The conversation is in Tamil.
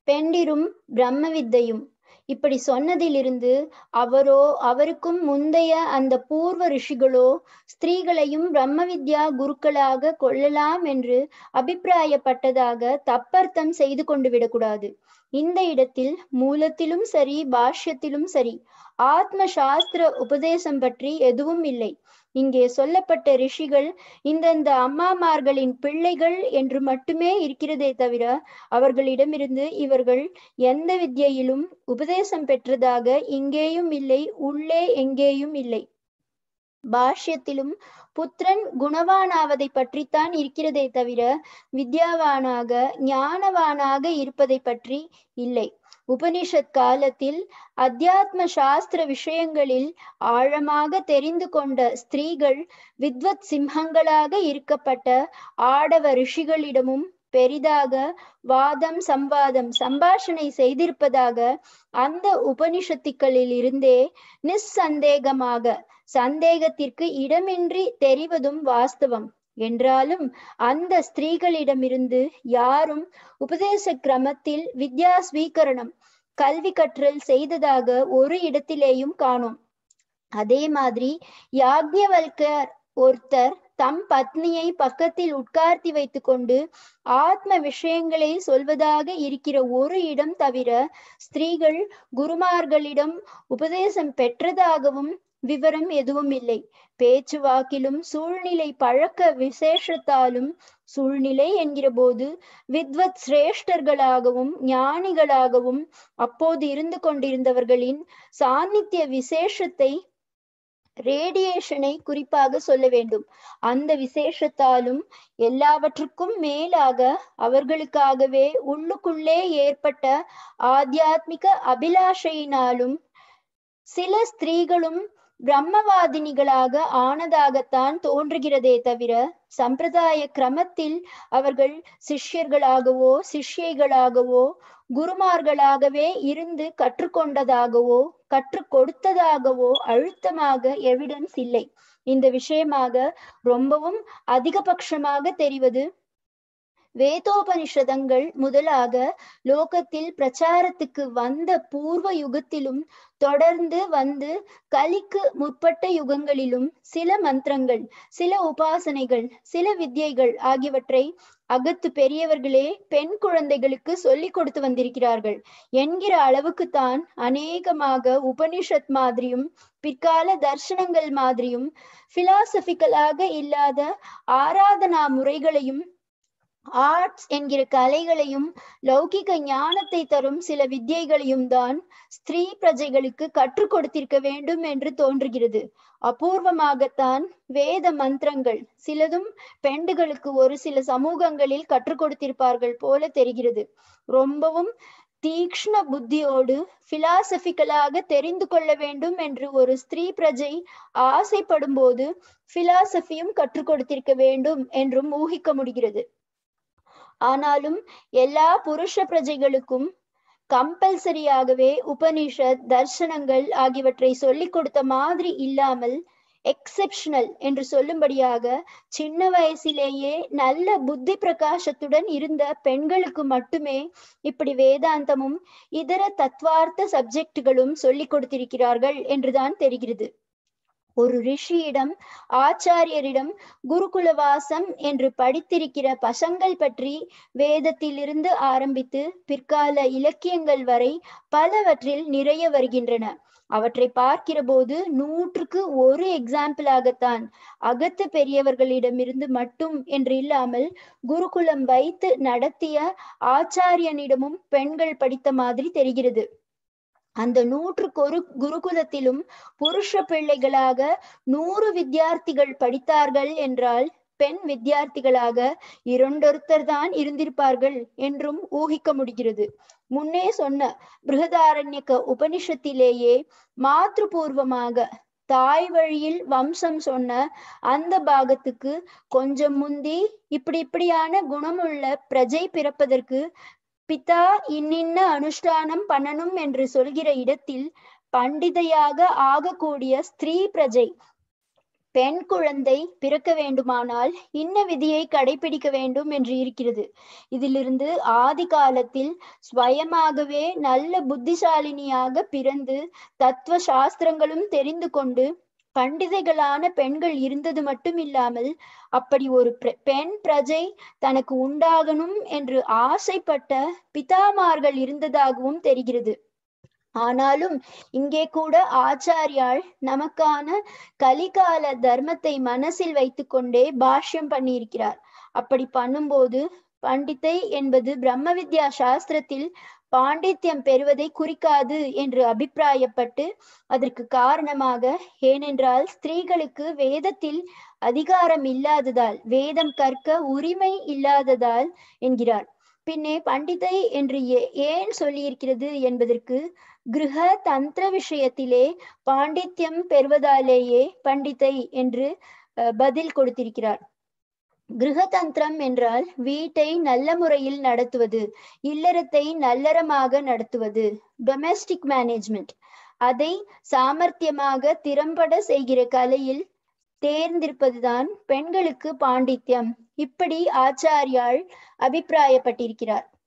பெண்டிரும் பிரம்ம வித்தையும் இப்படி சொன்னதிலிருந்து அவரோ அவருக்கும் முந்தைய அந்த பூர்வ ரிஷிகளோ ஸ்திரீகளையும் பிரம்ம வித்யா குருக்களாக கொள்ளலாம் என்று அபிப்பிராயப்பட்டதாக தப்பர்த்தம் செய்து கொண்டு விடக்கூடாது இந்த இடத்தில் மூலத்திலும் சரி பாஷ்யத்திலும் சரி ஆத்ம சாஸ்திர உபதேசம் பற்றி எதுவும் இல்லை இங்கே சொல்லப்பட்ட ரிஷிகள் இந்தந்த அம்மாமார்களின் பிள்ளைகள் என்று மட்டுமே இருக்கிறதே தவிர அவர்களிடமிருந்து இவர்கள் எந்த வித்தியிலும் உபதேசம் பெற்றதாக இங்கேயும் இல்லை உள்ளே எங்கேயும் இல்லை பாஷ்யத்திலும் புத்திரன் குணவானாவதை பற்றித்தான் இருக்கிறதே தவிர வித்யாவானாக ஞானவானாக இருப்பதை பற்றி இல்லை உபனிஷத் காலத்தில் அத்தியாத்ம சாஸ்திர விஷயங்களில் ஆழமாக தெரிந்து கொண்ட ஸ்திரீகள் வித்வத் சிம்ஹங்களாக இருக்கப்பட்ட ஆடவ ரிஷிகளிடமும் பெரிதாக வாதம் சம்வாதம் சம்பாஷணை செய்திருப்பதாக அந்த உபனிஷத்துக்களில் இருந்தே நிஸ்சந்தேகமாக சந்தேகத்திற்கு இடமின்றி தெரிவதும் வாஸ்தவம் என்றாலும் அந்த ஸ்திரீகளிடமிருந்து யாரும் உபதேச கிரமத்தில் வித்யா ஸ்வீகரணம் கல்வி கற்றல் செய்ததாக ஒரு இடத்திலேயும் காணோம் அதே மாதிரி யாக்ஞவல்கர் ஒருத்தர் தம் பத்னியை பக்கத்தில் உட்கார்த்தி வைத்துக் கொண்டு ஆத்ம விஷயங்களை சொல்வதாக இருக்கிற ஒரு இடம் தவிர ஸ்திரீகள் குருமார்களிடம் உபதேசம் பெற்றதாகவும் விவரம் எதுவும் இல்லை பேச்சுவாக்கிலும் சூழ்நிலை பழக்க விசேஷத்தாலும் சூழ்நிலை என்கிற போது வித்வத் சிரேஷ்டர்களாகவும் ஞானிகளாகவும் அப்போது இருந்து கொண்டிருந்தவர்களின் சாநித்திய விசேஷத்தை ரேடியேஷனை குறிப்பாக சொல்ல வேண்டும் அந்த விசேஷத்தாலும் எல்லாவற்றுக்கும் மேலாக அவர்களுக்காகவே உள்ளுக்குள்ளே ஏற்பட்ட ஆத்தியாத்மிக அபிலாஷையினாலும் சில ஸ்திரீகளும் பிரம்மவாதினிகளாக ஆனதாகத்தான் தோன்றுகிறதே தவிர சம்பிரதாய கிரமத்தில் அவர்கள் சிஷ்யர்களாகவோ சிஷ்யைகளாகவோ குருமார்களாகவே இருந்து கற்றுக்கொண்டதாகவோ கற்றுக் கொடுத்ததாகவோ அழுத்தமாக எவிடன்ஸ் இல்லை இந்த விஷயமாக ரொம்பவும் அதிகபட்சமாக தெரிவது வேதோபனிஷதங்கள் முதலாக லோகத்தில் பிரச்சாரத்துக்கு வந்த பூர்வ யுகத்திலும் தொடர்ந்து வந்து கலிக்கு முற்பட்ட யுகங்களிலும் சில மந்திரங்கள் சில உபாசனைகள் சில வித்யைகள் ஆகியவற்றை அகத்து பெரியவர்களே பெண் குழந்தைகளுக்கு சொல்லிக் கொடுத்து வந்திருக்கிறார்கள் என்கிற அளவுக்குத்தான் அநேகமாக உபனிஷத் மாதிரியும் பிற்கால தர்சனங்கள் மாதிரியும் பிலாசபிக்கலாக இல்லாத ஆராதனா முறைகளையும் ஆர்ட்ஸ் என்கிற கலைகளையும் லௌகிக ஞானத்தை தரும் சில வித்தியைகளையும் தான் ஸ்திரீ பிரஜைகளுக்கு கற்றுக் கொடுத்திருக்க வேண்டும் என்று தோன்றுகிறது அபூர்வமாகத்தான் வேத மந்திரங்கள் சிலதும் பெண்டுகளுக்கு ஒரு சில சமூகங்களில் கற்றுக் கொடுத்திருப்பார்கள் போல தெரிகிறது ரொம்பவும் தீக்ஷ்ண புத்தியோடு பிலாசபிக்கலாக தெரிந்து கொள்ள வேண்டும் என்று ஒரு ஸ்திரீ பிரஜை ஆசைப்படும் போது பிலாசபியும் கற்றுக் கொடுத்திருக்க வேண்டும் என்றும் ஊகிக்க முடிகிறது ஆனாலும் எல்லா புருஷ பிரஜைகளுக்கும் கம்பல்சரியாகவே உபனிஷத் தர்சனங்கள் ஆகியவற்றை சொல்லிக் கொடுத்த மாதிரி இல்லாமல் எக்ஸெப்ஷனல் என்று சொல்லும்படியாக சின்ன வயசிலேயே நல்ல புத்தி பிரகாசத்துடன் இருந்த பெண்களுக்கு மட்டுமே இப்படி வேதாந்தமும் இதர தத்வார்த்த சப்ஜெக்டுகளும் சொல்லிக் கொடுத்திருக்கிறார்கள் என்றுதான் தெரிகிறது ஒரு ரிஷியிடம் ஆச்சாரியரிடம் குருகுலவாசம் என்று படித்திருக்கிற பசங்கள் பற்றி வேதத்திலிருந்து ஆரம்பித்து பிற்கால இலக்கியங்கள் வரை பலவற்றில் நிறைய வருகின்றன அவற்றை பார்க்கிற போது நூற்றுக்கு ஒரு எக்ஸாம்பிளாகத்தான் அகத்து பெரியவர்களிடமிருந்து மட்டும் என்று இல்லாமல் குருகுலம் வைத்து நடத்திய ஆச்சாரியனிடமும் பெண்கள் படித்த மாதிரி தெரிகிறது அந்த நூற்றுக்கு ஒரு குருகுலத்திலும் புருஷ பிள்ளைகளாக நூறு வித்தியார்த்திகள் படித்தார்கள் என்றால் பெண் வித்தியார்த்திகளாக இரண்டொருத்தர் தான் இருந்திருப்பார்கள் என்றும் ஊகிக்க முடிகிறது முன்னே சொன்ன பிருகதாரண்யக்க உபனிஷத்திலேயே மாத்ருபூர்வமாக தாய் வழியில் வம்சம் சொன்ன அந்த பாகத்துக்கு கொஞ்சம் முந்தி இப்படி இப்படியான குணமுள்ள பிரஜை பிறப்பதற்கு பிதா இன்னின்ன அனுஷ்டானம் பண்ணணும் என்று சொல்கிற இடத்தில் பண்டிதையாக ஆகக்கூடிய ஸ்திரீ பிரஜை பெண் குழந்தை பிறக்க வேண்டுமானால் இன்ன விதியை கடைபிடிக்க வேண்டும் என்று இருக்கிறது இதிலிருந்து ஆதி காலத்தில் ஸ்வயமாகவே நல்ல புத்திசாலினியாக பிறந்து தத்துவ சாஸ்திரங்களும் தெரிந்து கொண்டு பண்டிதைகளான பெண்கள் இருந்தது மட்டும் இல்லாமல் அப்படி ஒரு பெண் பிரஜை தனக்கு உண்டாகணும் என்று ஆசைப்பட்ட பிதாமார்கள் இருந்ததாகவும் தெரிகிறது ஆனாலும் இங்கே கூட ஆச்சாரியால் நமக்கான கலிகால தர்மத்தை மனசில் வைத்துக்கொண்டே பாஷ்யம் பண்ணியிருக்கிறார் அப்படி பண்ணும்போது பண்டித்தை என்பது பிரம்ம வித்யா சாஸ்திரத்தில் பாண்டித்யம் பெறுவதை குறிக்காது என்று அபிப்பிராயப்பட்டு அதற்கு காரணமாக ஏனென்றால் ஸ்திரீகளுக்கு வேதத்தில் அதிகாரம் இல்லாததால் வேதம் கற்க உரிமை இல்லாததால் என்கிறார் பின்னே பண்டிதை என்று ஏன் சொல்லியிருக்கிறது என்பதற்கு கிரக தந்திர விஷயத்திலே பாண்டித்யம் பெறுவதாலேயே பண்டிதை என்று பதில் கொடுத்திருக்கிறார் கிரகதந்திரம் என்றால் வீட்டை நல்ல முறையில் நடத்துவது இல்லறத்தை நல்லறமாக நடத்துவது டொமெஸ்டிக் மேனேஜ்மெண்ட் அதை சாமர்த்தியமாக திறம்பட செய்கிற கலையில் தேர்ந்திருப்பதுதான் பெண்களுக்கு பாண்டித்யம் இப்படி ஆச்சாரியால் அபிப்பிராயப்பட்டிருக்கிறார்